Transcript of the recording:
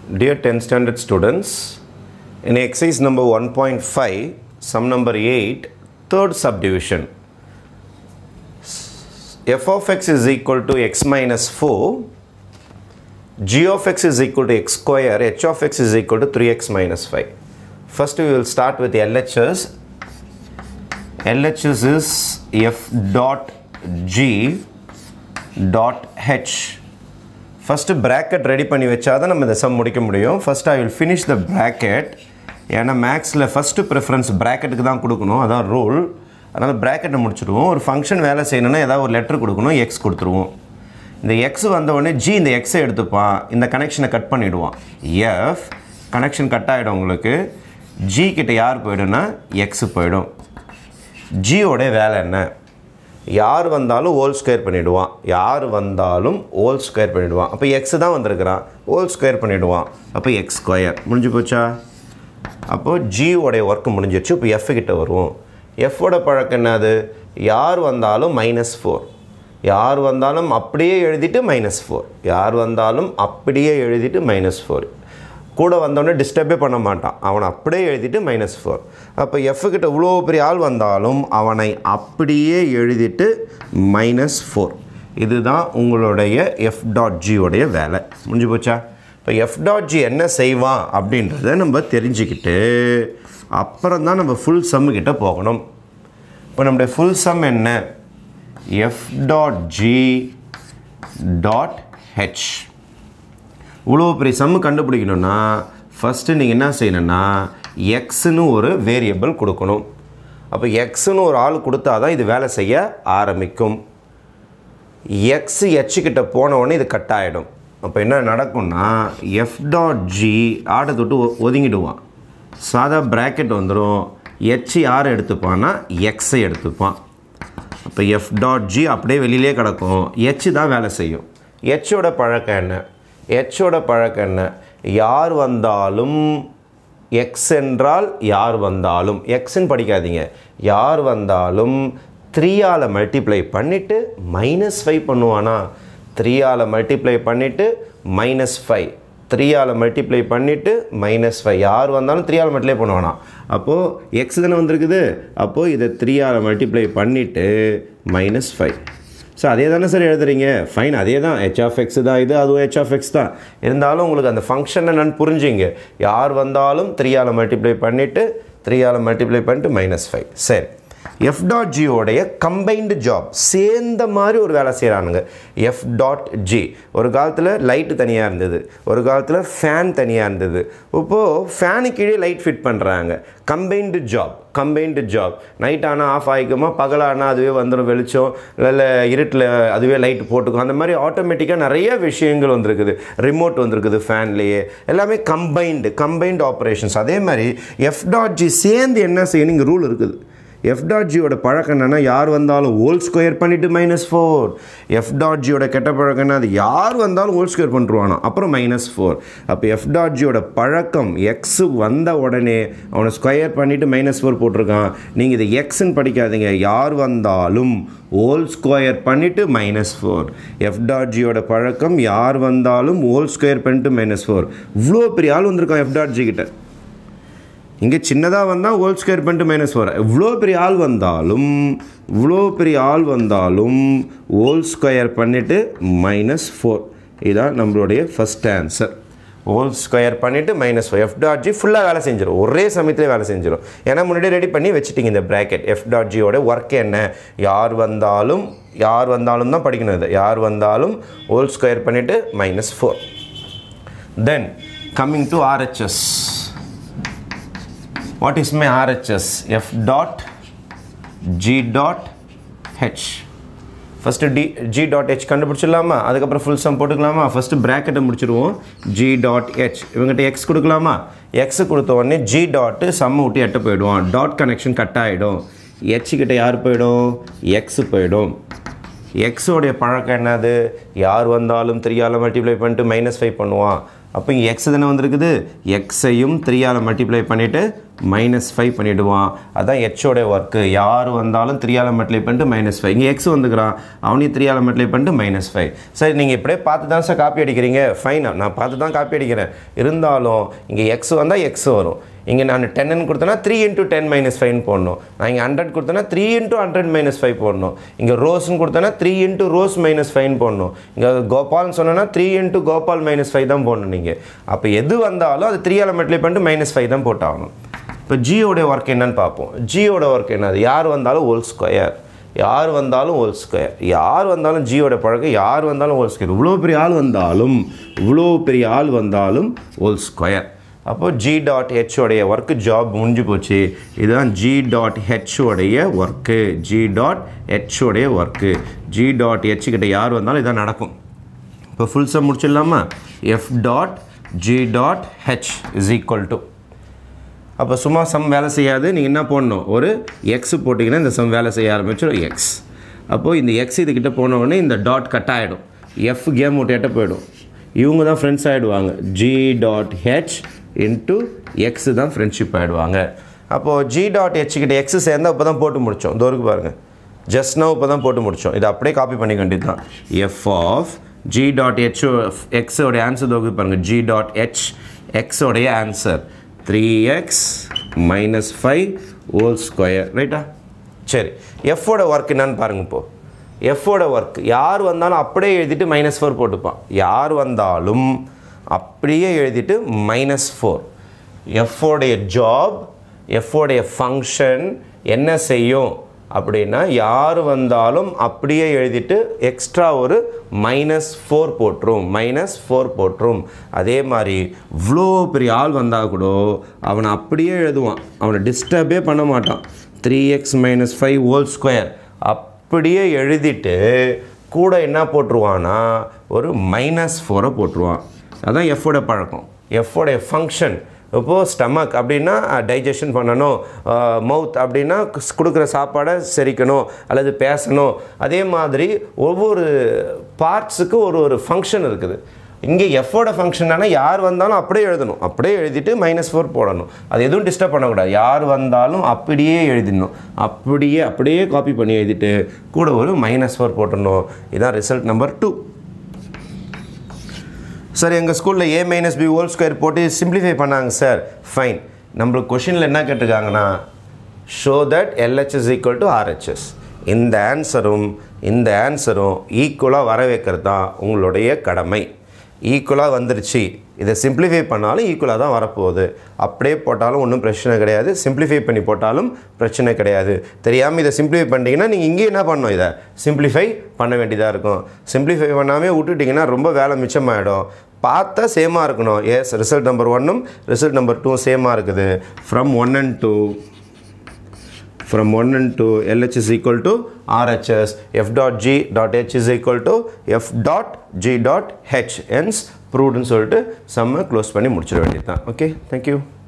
Dear 10th standard students, in exercise number 1.5, sum number 8, third subdivision, f of x is equal to x minus 4, g of x is equal to x square, h of x is equal to 3x minus 5. First we will start with LHS. LHS is f dot g dot h. First bracket ready பண்ணி வச்சா தான் நம்ம இந்த sum முடிக்க முடியும் first I will finish the bracket ஏன்னா மேக்ஸில் first preference ப்ராக்கெட்டுக்கு தான் கொடுக்கணும் அதான் ரூல் அதனால் ப்ராக்கெட்டை முடிச்சிடுவோம் ஒரு ஃபங்க்ஷன் வேலை செய்யணும்னா ஏதாவது ஒரு லெட்டர் கொடுக்கணும் எக்ஸ் கொடுத்துருவோம் இந்த எக்ஸ் வந்தவுடனே ஜி இந்த எக்ஸை எடுத்துப்பான் இந்த கனெக்ஷனை கட் பண்ணிவிடுவான் எஃப் கனெக்ஷன் கட் ஆகிடும் உங்களுக்கு ஜி கிட்ட யார் போயிடும்னா எக்ஸ் போயிடும் ஜியோட வேலை என்ன யார் வந்தாலும் ஹோல் ஸ்கொயர் பண்ணிவிடுவான் யார் வந்தாலும் ஹோல் ஸ்கொயர் பண்ணிவிடுவான் அப்போ எக்ஸ் தான் வந்திருக்கிறான் ஹோல் ஸ்கொயர் பண்ணிவிடுவான் அப்போ எக்ஸ் ஸ்கொயர் முடிஞ்சு போச்சா அப்போது ஜியோடைய ஒர்க் முடிஞ்சிருச்சு இப்போ எஃப் கிட்ட வருவோம் எஃப்போட பழக்கம் என்னது யார் வந்தாலும் மைனஸ் ஃபோர் யார் வந்தாலும் அப்படியே எழுதிட்டு மைனஸ் ஃபோர் யார் வந்தாலும் அப்படியே எழுதிட்டு மைனஸ் ஃபோர் கூட வந்தோடனே டிஸ்டர்பே பண்ண மாட்டான் அவனை அப்படியே எழுதிட்டு மைனஸ் ஃபோர் அப்போ எஃப் கிட்ட இவ்வளோ பெரிய ஆள் வந்தாலும் அவனை அப்படியே எழுதிட்டு மைனஸ் ஃபோர் இதுதான் உங்களுடைய எஃப் டாட் ஜியோடைய வேலை முடிஞ்சு போச்சா இப்போ எஃப் டாட் ஜி என்ன செய்வான் அப்படின்றத நம்ம தெரிஞ்சுக்கிட்டு அப்புறம் தான் நம்ம ஃபுல் சம்மு கிட்ட போகணும் இப்போ நம்முடைய ஃபுல் சம் என்ன F dot G dot H இவ்வளோ பெரிய சம்மு கண்டுபிடிக்கணும்னா ஃபஸ்ட்டு நீங்கள் என்ன செய்யணும்னா எக்ஸுன்னு ஒரு வேரியபிள் கொடுக்கணும் அப்போ எக்ஸுன்னு ஒரு ஆள் கொடுத்தா தான் இது வேலை செய்ய ஆரம்பிக்கும் எக்ஸ் எச்சுக்கிட்ட போன உடனே இது கட் ஆகிடும் அப்போ என்ன நடக்கும்னா எஃப் டாட் ஜி ஆட்டை தொட்டு ஒ- ஒதுங்கிடுவான் சாதா ப்ராக்கெட் வந்துடும் எச் யார் எடுத்துப்பான்னா எக்ஸை எடுத்துப்பான் அப்போ எஃப் டாட் ஜி அப்படியே வெளியிலே கிடக்கும் எச் தான் வேலை செய்யும் எச்சோட பழக்கம் என்ன எச்சோட பழக்கம் என்ன யார் வந்தாலும் எக்ஸ் என்றால் யார் வந்தாலும் எக்ஸ்ன்னு படிக்காதீங்க யார் வந்தாலும் த்ரீயால் மல்டிப்ளை பண்ணிவிட்டு மைனஸ் ஃபைவ் பண்ணுவானா த்ரீயால் மல்டிப்ளை பண்ணிவிட்டு மைனஸ் ஃபைவ் த்ரீயால் மல்டிப்ளை பண்ணிவிட்டு மைனஸ் ஃபைவ் யார் வந்தாலும் த்ரீயால் மல்டிப்ளை பண்ணுவானா அப்போது எக்ஸ் தானே வந்திருக்குது அப்போது இதை த்ரீயால் மல்டிப்ளை பண்ணிவிட்டு மைனஸ் ஃபைவ் ஸோ அதே தானே சார் எழுதுறீங்க ஃபைன் அதே தான் ஹெச் ஆஃப் எக்ஸ் தான் இது அதுவும் ஹெச் ஆஃப் எக்ஸ் தான் இருந்தாலும் உங்களுக்கு அந்த ஃபங்க்ஷன் என்னன்னு புரிஞ்சுங்க யார் வந்தாலும் த்ரீயால் மல்டிப்ளை பண்ணிவிட்டு த்ரீயால் மல்டிப்ளை பண்ணிட்டு மைனஸ் ஃபைவ் சரி எஃப் டாட் ஜியோடைய கம்பைன்டு ஜாப் சேர்ந்த மாதிரி ஒரு வேலை செய்கிறானுங்க எஃப் டாட் ஜி ஒரு காலத்தில் லைட்டு தனியாக இருந்தது ஒரு காலத்தில் ஃபேன் தனியாக இருந்தது இப்போது ஃபேனு கீழே லைட் ஃபிட் பண்ணுறாங்க combined job combined job night ஆனால் ஆஃப் ஆகிக்குமா பகலானால் அதுவே வந்துடும் வெளிச்சம் இல்லை இருட்டில் அதுவே லைட் போட்டுக்கும் அந்த மாதிரி ஆட்டோமேட்டிக்காக நிறைய விஷயங்கள் வந்திருக்குது ரிமோட் வந்திருக்குது ஃபேன்லேயே எல்லாமே கம்பைன்டு கம்பைன்டு ஆப்ரேஷன்ஸ் அதே மாதிரி எஃப் டாட் ஜி சேர்ந்து என்ன செய்யணும் இங்கே ரூல் இருக்குது எஃப் டாட் ஜியோட பழக்கம் என்னென்னா யார் வந்தாலும் ஹோல் ஸ்கொயர் பண்ணிவிட்டு மைனஸ் ஃபோர் எஃப் டாட் ஜியோட கெட்ட பழக்கம் என்ன அது யார் வந்தாலும் ஹோல் ஸ்கொயர் பண்ணிருவானோ அப்புறம் மைனஸ் ஃபோர் அப்போ எஃப் டாட் ஜியோட பழக்கம் எக்ஸ் வந்த உடனே அவனை ஸ்கொயர் பண்ணிவிட்டு மைனஸ் ஃபோர் போட்டிருக்கான் நீங்கள் இதை எக்ஸ்ன்னு படிக்காதீங்க யார் வந்தாலும் ஹோல் ஸ்கொயர் பண்ணிவிட்டு மைனஸ் ஃபோர் எஃப் டாட் ஜியோட பழக்கம் யார் வந்தாலும் ஹோல் ஸ்கொயர் பண்ணிட்டு மைனஸ் ஃபோர் இவ்வளோ பெரிய ஆள் வந்திருக்கான் எஃப் டாட் ஜி கிட்ட இங்கே சின்னதாக வந்தால் ஹோல் ஸ்கொயர் பண்ணிட்டு மைனஸ் ஃபோர் இவ்வளோ பெரிய ஆள் வந்தாலும் இவ்வளோ பெரிய ஆள் வந்தாலும் ஹோல் ஸ்கொயர் பண்ணிவிட்டு மைனஸ் ஃபோர் இதுதான் நம்மளுடைய ஃபஸ்ட் ஆன்சர் ஹோல் ஸ்கொயர் பண்ணிவிட்டு minus four F dot g ஃபுல்லாக வேலை செஞ்சிடும் ஒரே சமயத்திலே வேலை செஞ்சிடும் ஏன்னா முன்னாடியே ரெடி பண்ணி வச்சுட்டிங்க இந்த ப்ராக்கெட் எஃப் டாட் ஜியோட ஒர்க் என்ன யார் வந்தாலும் யார் வந்தாலும் தான் படிக்கணும் இது யார் வந்தாலும் ஹோல் ஸ்கொயர் பண்ணிவிட்டு minus four then coming to RHS what is my RHS f dot g dot h first the g dot h கண்டுபிடிச்சிடலாமா அதுக்கப்புறம் ஃபுல் சம் போட்டுக்கலாமா ஃபஸ்ட்டு ப்ராக்கெட்டை முடிச்சிடுவோம் ஜி டாட் ஹெச் இவங்ககிட்ட எக்ஸ் கொடுக்கலாமா எக்ஸ் கொடுத்த உடனே ஜி டாட்டு சம்ம விட்டு எட்ட போயிடுவான் டாட் கனெக்ஷன் கட் ஆகிடும் ஹெச் கிட்ட யார் போயிடும் எக்ஸ் போயிடும் எக்ஸோடைய பழக்கம் என்னது யார் வந்தாலும் த்ரீயால் மல்டிப்ளை பண்ணிட்டு மைனஸ் ஃபைவ் பண்ணுவான் அப்போ இங்கே எக்ஸ் தானே வந்திருக்குது எக்ஸையும் த்ரீயால் மல்டிப்ளை பண்ணிவிட்டு மைனஸ் ஃபைவ் பண்ணிவிடுவான் அதான் ஹெச்சோடைய ஒர்க்கு யார் வந்தாலும் த்ரீயால் மல்டிப்ளை பண்ணிட்டு மைனஸ் ஃபைவ் இங்கே எக்ஸ் வந்துக்கிறான் அவனையும் த்ரீயால் மல்டிப்ளை பண்ணிட்டு மைனஸ் ஃபைவ் சரி நீங்கள் இப்படியே பார்த்து தான் சார் காப்பி அடிக்கிறீங்க ஃபைன் நான் பார்த்து தான் காப்பி அடிக்கிறேன் இருந்தாலும் இங்கே எக்ஸ் வந்தால் எக்ஸ் வரும் இங்கே நான் டென்னு கொடுத்தேன்னா த்ரீ இன்ட்டு டென் மைனஸ் ஃபைவ்னு போடணும் நான் இங்கே ஹண்ட்ரட் கொடுத்தேன்னா three into hundred minus five போடணும் இங்கே ரோஸ்னு கொடுத்தேன்னா த்ரீ இன்ட்டு ரோஸ் மைனஸ் ஃபைவ்னு போடணும் இங்கே கோபால்னு சொன்னேன்னா three into Gopal minus five தான் போடணும் நீங்கள் அப்போ எது வந்தாலும் அது த்ரீ எலமெண்ட்லேயே பண்ணிட்டு மைனஸ் ஃபைவ் தான் போட்டாகணும் இப்போ ஜியோடைய ஒர்க் என்னன்னு பார்ப்போம் ஜியோட ஒர்க் என்னது யார் வந்தாலும் ஹோல் ஸ்கொயர் யார் வந்தாலும் ஹோல் ஸ்கொயர் யார் வந்தாலும் ஜியோட பழக்கம் யார் வந்தாலும் ஹோல் ஸ்கொயர் இவ்வளோ பெரிய ஆள் வந்தாலும் இவ்வளோ பெரிய ஆள் வந்தாலும் ஹோல் ஸ்கொயர் அப்போ ஜி டாட் ஹெச்சோடைய ஒர்க்கு ஜாப் முடிஞ்சு போச்சு இதுதான் ஜி டாட் ஹெச்சோடைய ஒர்க்கு ஜி டாட் ஹெச்சோடைய ஒர்க்கு ஜி டாட் ஹெச் கிட்ட யார் வந்தாலும் இதான் நடக்கும் இப்போ ஃபுல் சம் முடிச்சிடலாமா f dot G dot h is equal to அப்போ சும்மா சம் வேலை செய்யாது நீங்கள் என்ன போடணும் ஒரு எக்ஸ் போட்டிங்கன்னா இந்த சம் வேலை செய்ய ஆரம்பிச்சிடும் எக்ஸ் அப்போது இந்த எக்ஸ் இதுக்கிட்ட போன உடனே இந்த டாட் கட் ஆகிடும் எஃப் கேம் விட்டு போயிடும் இவங்க தான் ஃப்ரெண்ட்ஸ் ஆகிடுவாங்க g dot h into x தான் ஃப்ரெண்ட்ஷிப் ஆகிடுவாங்க அப்போது ஜி டாட் ஹெச் கிட்ட எக்ஸ் சேர்ந்தால் இப்போ தான் போட்டு முடித்தோம் தோருக்கு பாருங்கள் ஜஸ்ட் நோ இப்போ தான் போட்டு முடித்தோம் இதை அப்படியே காப்பி பண்ணி வேண்டியது தான் f of g dot h எக்ஸோடைய ஆன்சர் தோக்கு பாருங்கள் ஜி டாட் ஹெச் எக்ஸோடைய answer three x minus five whole square ரைட்டா சரி எஃபோட ஒர்க் என்னன்னு பாருங்க இப்போ எஃபோட ஒர்க் யார் வந்தாலும் அப்படியே எழுதிட்டு மைனஸ் ஃபோர் போட்டுப்பான் யார் வந்தாலும் அப்படியே எழுதிட்டு மைனஸ் ஃபோர் எஃபோடைய ஜாப் எஃபோடைய ஃபங்க்ஷன் என்ன செய்யும் அப்படின்னா யார் வந்தாலும் அப்படியே எழுதிட்டு எக்ஸ்ட்ரா ஒரு மைனஸ் ஃபோர் போட்டுரும் மைனஸ் ஃபோர் போட்டுரும் அதே மாதிரி இவ்வளோ பெரிய ஆள் வந்தால் கூட அவனை அப்படியே எழுதுவான் அவனை டிஸ்டர்பே பண்ண மாட்டான் three x minus five whole square அப்படியே எழுதிட்டு கூட என்ன போட்டுருவான்னா ஒரு மைனஸ் ஃபோரை போட்டுருவான் அதான் எஃபோட பழக்கம் எஃபோடைய ஃபங்க்ஷன் இப்போது ஸ்டமக் அப்படின்னா டைஜஷன் பண்ணணும் மவுத் அப்படின்னா ஸ் கொடுக்குற சாப்பாடை செரிக்கணும் அல்லது பேசணும் அதே மாதிரி ஒவ்வொரு பார்ட்ஸுக்கு ஒரு ஒரு ஃபங்க்ஷன் இருக்குது இங்கே எஃபோட ஃபங்க்ஷனான யார் வந்தாலும் அப்படியே எழுதணும் அப்படியே எழுதிட்டு மைனஸ் ஃபோர் போடணும் அது எதுவும் டிஸ்டர்ப் பண்ணக்கூடாது யார் வந்தாலும் அப்படியே எழுதிடணும் அப்படியே அப்படியே காப்பி பண்ணி எழுதிட்டு கூட ஒரு மைனஸ் ஃபோர் போட்டுடணும் இதுதான் ரிசல்ட் நம்பர் டூ சார் எங்கள் ஸ்கூலில் a minus b whole square போட்டு சிம்பிளிஃபை பண்ணாங்க சார் ஃபைன் நம்மளுக்கு கொஷினில் என்ன கேட்டிருக்காங்கன்னா show that LHS equal to RHS இந்த ஆன்சரும் இந்த ஆன்சரும் ஈக்குவலாக வர வைக்கிறது தான் உங்களுடைய கடமை ஈக்குவலாக வந்துருச்சு இதை சிம்பிளிஃபை பண்ணாலும் ஈக்குவலாக தான் வரப்போகுது அப்படியே போட்டாலும் ஒன்றும் பிரச்சனை கிடையாது சிம்பிளிஃபை பண்ணி போட்டாலும் பிரச்சனை கிடையாது தெரியாமல் இதை சிம்பிளிஃபை பண்ணிட்டீங்கன்னா நீங்கள் இங்கேயும் என்ன பண்ணணும் இதை சிம்பிளிஃபை பண்ண வேண்டியதாக இருக்கும் சிம்பிளிஃபை பண்ணாமே விட்டுட்டிங்கன்னா ரொம்ப வேலை மிச்சமாயிடும் பார்த்தா சேமாக இருக்கணும் எஸ் ரிசல்ட் நம்பர் ஒன்னும் ரிசல்ட் நம்பர் டூ சேமாக இருக்குது from one and two from 1 and 2 LH is equal to RHS F dot G dot H is equal to F dot G dot H hence proved ன்னு சொல்லிட்டு செம்ம close பண்ணி முடிச்சிட வேண்டியது தான் okay thank you